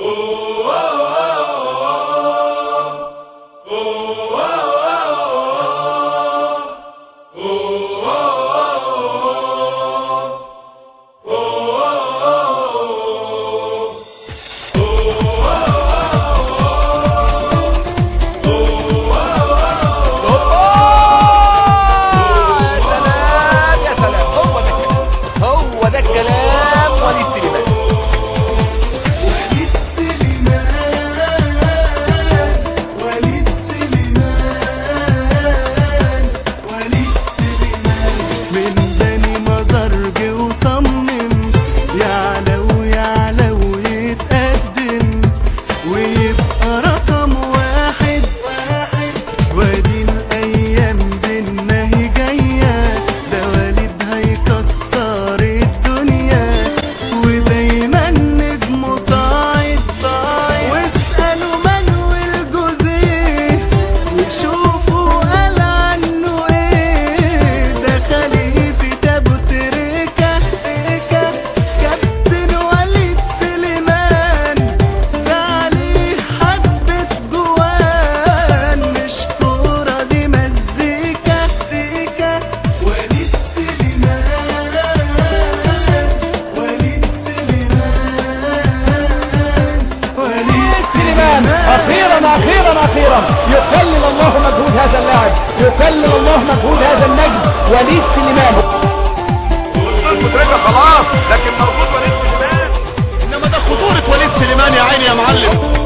يا سلام يا سلام هو ده الكلام هو ده الكلام وليد سليمان وليد سليمان وليد سليمان من بني مزار جه وصمم يعلى ويعلى ويتقدم ويبقى رقم واحد وادي الايام بينا هي جايه ده وليد هيكسر الدنيا ودايما نجم صاعد واسالوا مانويل جوزيه وشوفوا قال عنه ايه ده خليفه ابو تريكه كابتن وليد سليمان ده عليه حبه جوان مش كوره دي مزيكا وليد سليمان وليد سليمان وليد سليمان اخيرا اخيرا اخيرا يقلل الله مجهود هذا اللاعب يقلل الله مجهود هذا النجم وليد سليمان المدركه خلاص لكن مربوط وليد سليمان انما ده خطورة وليد سليمان يا عيني يا معلم